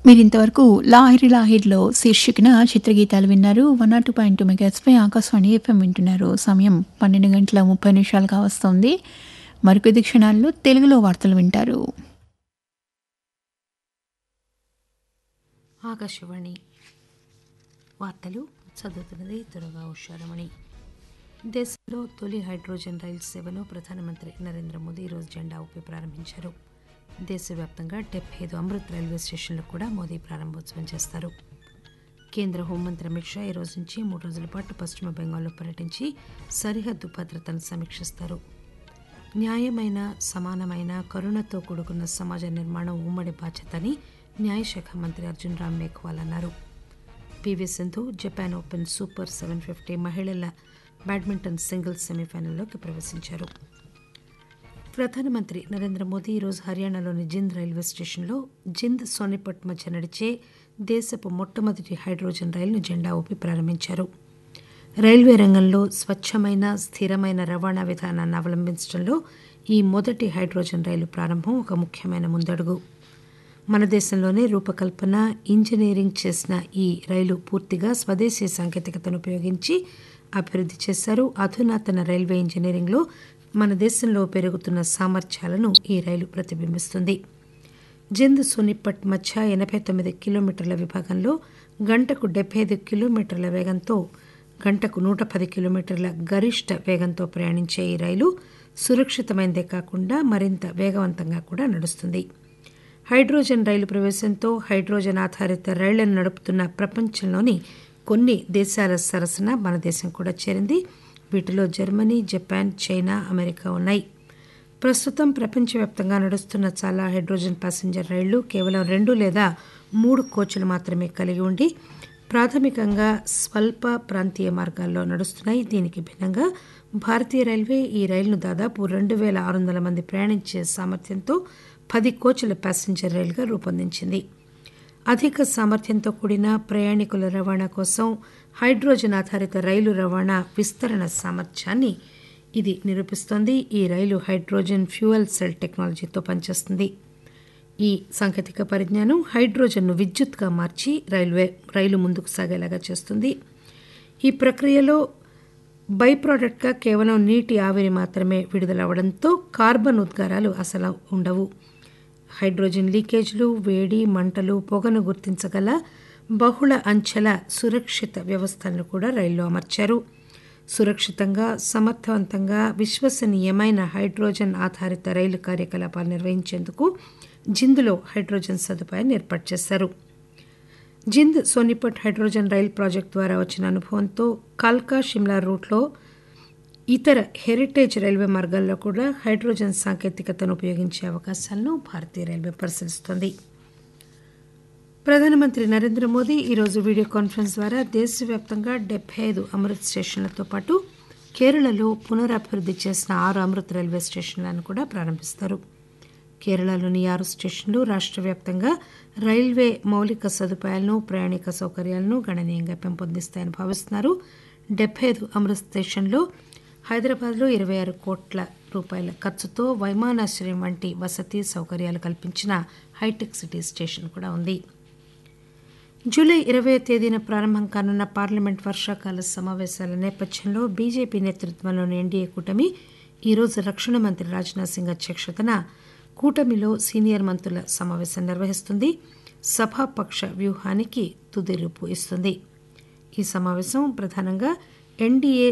మీరు ఇంతవరకు లాహిరి లాహిర్లో శీర్షికన చిత్రగీతాలు విన్నారు one naught two point two మెగాస్పై ఆకాశవాణి ఎఫ్ఎం వింటున్నారు సమయం పన్నెండు గంటల ముప్పై నిమిషాలుగా వస్తోంది మరికొద్ది క్షణాల్లో తెలుగులో వార్తలు వింటారు ఆకాశవాణి వార్తలు చదువుతున్నది త్వరగా ఉషారమణి దేశంలో తొలి హైడ్రోజన్ రైలు సేవను ప్రధానమంత్రి నరేంద్ర మోదీ ఈరోజు జెండా ఊపి ప్రారంభించారు దేశవ్యాప్తంగా డెబ్బై ఐదు అమృత్ రైల్వే స్టేషన్లకు కూడా మోదీ ప్రారంభోత్సవం చేస్తారు కేంద్ర హోంమంత్రి అమిత్ షా ఈ రోజు నుంచి మూడు రోజుల పాటు పశ్చిమ బెంగాల్లో పర్యటించి సరిహద్దు భద్రతను సమీక్షిస్తారు న్యాయమైన సమానమైన కరుణతో కూడుకున్న సమాజ నిర్మాణం ఉమ్మడి బాధ్యత అని న్యాయశాఖ మంత్రి అర్జున్ రామ్ మేఘ్వాల్ అన్నారు PV Sindhu Japan open super seven fifty మహిళల బ్యాడ్మింటన్ సింగిల్స్ సెమీఫైనల్లోకి ప్రవేశించారు ప్రధానమంత్రి నరేంద్ర మోదీ ఈరోజు హర్యానాలోని జింద్ రైల్వే స్టేషన్లో జింద్ సోనిపట్ మధ్య నడిచే దేశపు మొట్టమొదటి హైడ్రోజన్ రైలును జెండా ఊపి ప్రారంభించారు రైల్వే రంగంలో స్వచ్ఛమైన స్థిరమైన రవాణా విధానాన్ని అవలంబించడంలో ఈ మొదటి హైడ్రోజన్ రైలు ప్రారంభం ఒక ముఖ్యమైన ముందడుగు మన దేశంలోనే రూపకల్పన ఇంజనీరింగ్ చేసిన ఈ రైలు పూర్తిగా స్వదేశీ సాంకేతికతను ఉపయోగించి అభివృద్ధి చేశారు అధునాతన రైల్వే ఇంజనీరింగ్లో మన దేశంలో పెరుగుతున్న సామర్థ్యాలను ఈ రైలు ప్రతిబింబిస్తుంది జింద్ సోనిపట్ మధ్య ఎనభై తొమ్మిది కిలోమీటర్ల విభాగంలో గంటకు డెబ్బై ఐదు కిలోమీటర్ల వేగంతో గంటకు నూట పది కిలోమీటర్ల గరిష్ట వేగంతో ప్రయాణించే ఈ రైలు సురక్షితమైనదే కాకుండా మరింత వేగవంతంగా కూడా నడుస్తుంది హైడ్రోజన్ రైలు ప్రవేశంతో హైడ్రోజన్ ఆధారిత రైళ్లను నడుపుతున్న ప్రపంచంలోని కొన్ని దేశాల సరసన మన దేశం కూడా చేరింది వీటిలో జర్మనీ జపాన్ చైనా అమెరికా ఉన్నాయి ప్రస్తుతం ప్రపంచవ్యాప్తంగా నడుస్తున్న చాలా హైడ్రోజన్ ప్యాసింజర్ రైళ్లు కేవలం రెండు లేదా మూడు కోచ్లు మాత్రమే కలిగి ఉండి ప్రాథమికంగా స్వల్ప ప్రాంతీయ మార్గాల్లో నడుస్తున్నాయి దీనికి భిన్నంగా భారతీయ రైల్వే ఈ రైలును దాదాపు రెండు వేల ఆరు వందల మంది ప్రయాణించే సామర్థ్యంతో పది కోచ్ల ప్యాసింజర్ రైలుగా రూపొందించింది అధిక సామర్థ్యంతో కూడిన ప్రయాణికుల రవాణా కోసం హైడ్రోజన్ ఆధారిత రైలు రవాణా విస్తరణ సామర్థ్యాన్ని ఇది నిరూపిస్తోంది ఈ రైలు హైడ్రోజన్ ఫ్యూయల్ సెల్ టెక్నాలజీతో పనిచేస్తుంది ఈ సాంకేతిక పరిజ్ఞానం హైడ్రోజన్ను విద్యుత్గా మార్చి రైల్వే రైలు ముందుకు సాగేలాగా చేస్తుంది ఈ ప్రక్రియలో బై ప్రోడక్ట్గా కేవలం నీటి ఆవిరి మాత్రమే విడుదలవ్వడంతో కార్బన్ ఉద్గారాలు అసలు ఉండవు హైడ్రోజన్ లీకేజ్లు వేడి మంటలు పొగను గుర్తించగల బహుళ అంచెల సురక్షిత వ్యవస్థలను కూడా రైల్లో అమర్చారు సురక్షితంగా సమర్థవంతంగా విశ్వసనీయమైన హైడ్రోజన్ ఆధారిత రైలు కార్యకలాపాలు నిర్వహించేందుకు జింద్లో హైడ్రోజన్ సదుపాయాన్ని ఏర్పాటు చేశారు Jind Sonipat hydrogen rail project ద్వారా వచ్చిన అనుభవంతో కాల్కా షిమ్లా రూట్లో ఇతర హెరిటేజ్ రైల్వే మార్గాల్లో కూడా హైడ్రోజన్ సాంకేతికతను ఉపయోగించే అవకాశాలను భారతీయ రైల్వే పరిశీలిస్తోంది ప్రధానమంత్రి నరేంద్ర మోదీ ఈరోజు వీడియో కాన్ఫరెన్స్ ద్వారా దేశవ్యాప్తంగా డెబ్బై ఐదు అమృత్ స్టేషన్లతో పాటు కేరళలో పునరభివృద్ధి చేసిన ఆరు అమృత్ రైల్వే స్టేషన్లను కూడా ప్రారంభిస్తారు కేరళలోని ఆరు స్టేషన్లు రాష్ట్ర వ్యాప్తంగా రైల్వే మౌలిక సదుపాయాలను ప్రయాణిక సౌకర్యాలను గణనీయంగా పెంపొందిస్తాయని భావిస్తున్నారు డెబ్బై ఐదు అమృత్ స్టేషన్లో హైదరాబాద్లో ఇరవై ఆరు కోట్ల రూపాయల ఖర్చుతో వైమానాశ్రయం వంటి వసతి సౌకర్యాలు కల్పించిన హైటెక్ సిటీ స్టేషన్ కూడా ఉంది జూలై ఇరవై తేదీన ప్రారంభం కానున్న పార్లమెంట్ వర్షాకాల సమావేశాల నేపథ్యంలో బీజేపీ నేతృత్వంలోని ఎన్డీఏ కూటమి ఈరోజు రక్షణ మంత్రి రాజ్నాథ్ సింగ్ అధ్యక్షతన కూటమిలో సీనియర్ మంత్రుల సమావేశం నిర్వహిస్తుంది సభాపక్ష వ్యూహానికి తుది రూపు ఇస్తుంది ఈ సమావేశం ప్రధానంగా ఎన్డీఏ